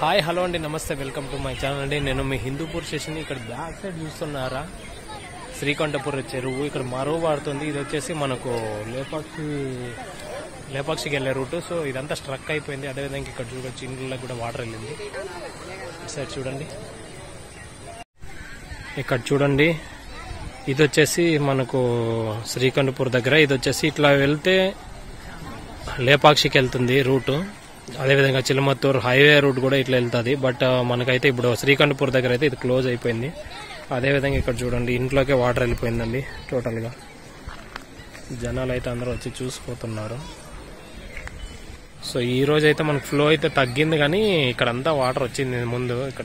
hi hello అండి నమస్తే welcome to my channel అండి నేను మీ హిందూపూర్ స్టేషన్ ఇక్కడ బ్యాక్ సైడ్ చూస్తున్నారా శ్రీకంఠపుర చెరువు ఇక్కడ మరో వాడుతుంది ఇది వచ్చేసి మనకు లేపాక్షి లేపాక్షికి వెళ్ళే రూట్ సో ఇదంతా స్ట్రక్ అయిపోయింది అదేవిధంగా ఇక్కడ చూడొచ్చు ఇండ్లకు కూడా వాటర్ వెళ్ళింది సరే చూడండి ఇక్కడ చూడండి ఇది వచ్చేసి మనకు శ్రీకంఠపూర్ దగ్గర ఇది వచ్చేసి ఇట్లా వెళ్తే లేపాక్షికి వెళ్తుంది రూటు అదేవిధంగా చిలమత్తూరు హైవే రూట్ కూడా ఇట్లా వెళ్తుంది బట్ మనకైతే ఇప్పుడు శ్రీకంఠపూర్ దగ్గర అయితే ఇది క్లోజ్ అయిపోయింది అదేవిధంగా ఇక్కడ చూడండి ఇంట్లోకే వాటర్ వెళ్ళిపోయిందండి టోటల్గా జనాలు అయితే అందరూ వచ్చి చూసిపోతున్నారు సో ఈ రోజు అయితే మనకు ఫ్లో అయితే తగ్గింది కానీ ఇక్కడ అంతా వాటర్ వచ్చింది ముందు ఇక్కడ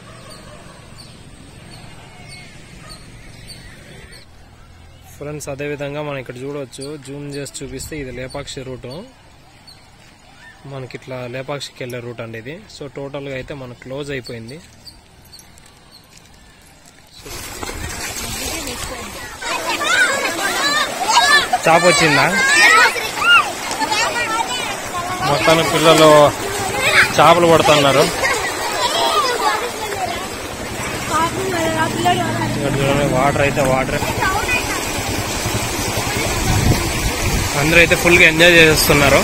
ఫ్రెండ్స్ అదేవిధంగా మనం ఇక్కడ చూడవచ్చు జూమ్ చేసి చూపిస్తే ఇది లేపాక్షి రూటు మనకి ఇట్లా లేపాక్షికి వెళ్ళే రూట్ అండి ఇది సో టోటల్గా అయితే మనకు క్లోజ్ అయిపోయింది చాప వచ్చిందా మొత్తానికి పిల్లలు చేపలు పడుతున్నారు ఇక్కడ చూడండి వాటర్ అయితే వాటర్ అందరూ అయితే ఫుల్గా ఎంజాయ్ చేస్తున్నారు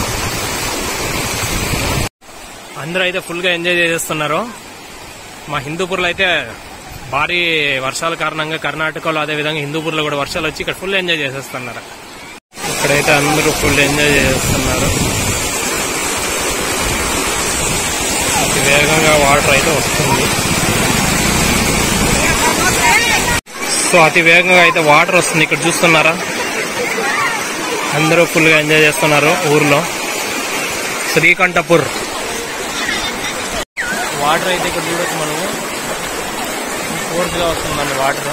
అందరూ అయితే ఫుల్గా ఎంజాయ్ చేస్తున్నారు మా హిందూపూర్లో అయితే భారీ వర్షాల కారణంగా కర్ణాటకలో అదే విధంగా హిందూపూర్లో కూడా వర్షాలు వచ్చి ఇక్కడ ఫుల్ ఎంజాయ్ చేసేస్తున్నారు ఇక్కడైతే అందరూ ఫుల్ ఎంజాయ్ చేస్తున్నారు అతి వేగంగా వాటర్ అయితే వస్తుంది సో అతి వేగంగా అయితే వాటర్ వస్తుంది ఇక్కడ చూస్తున్నారా అందరూ ఫుల్గా ఎంజాయ్ చేస్తున్నారు ఊర్లో శ్రీకంఠపూర్ వాటర్ అయితే ఇక్కడ చూడొచ్చు మనము ఫోర్స్గా వస్తుందండి వాటర్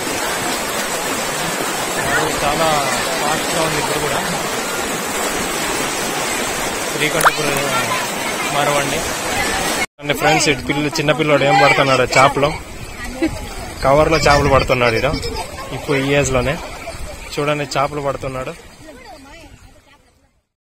చాలా ఫాస్ట్గా ఉంది ఇప్పుడు కూడా శ్రీకంఠపూర్ మరవండి అండి ఫ్రెండ్స్ ఇటు పిల్లలు చిన్న పిల్లోడు ఏం పడుతున్నాడు చేపలు కవర్లో చేపలు పడుతున్నాడు ఇడ ఇప్పుడు ఈ ఏజ్ లోనే చూడండి చేపలు పడుతున్నాడు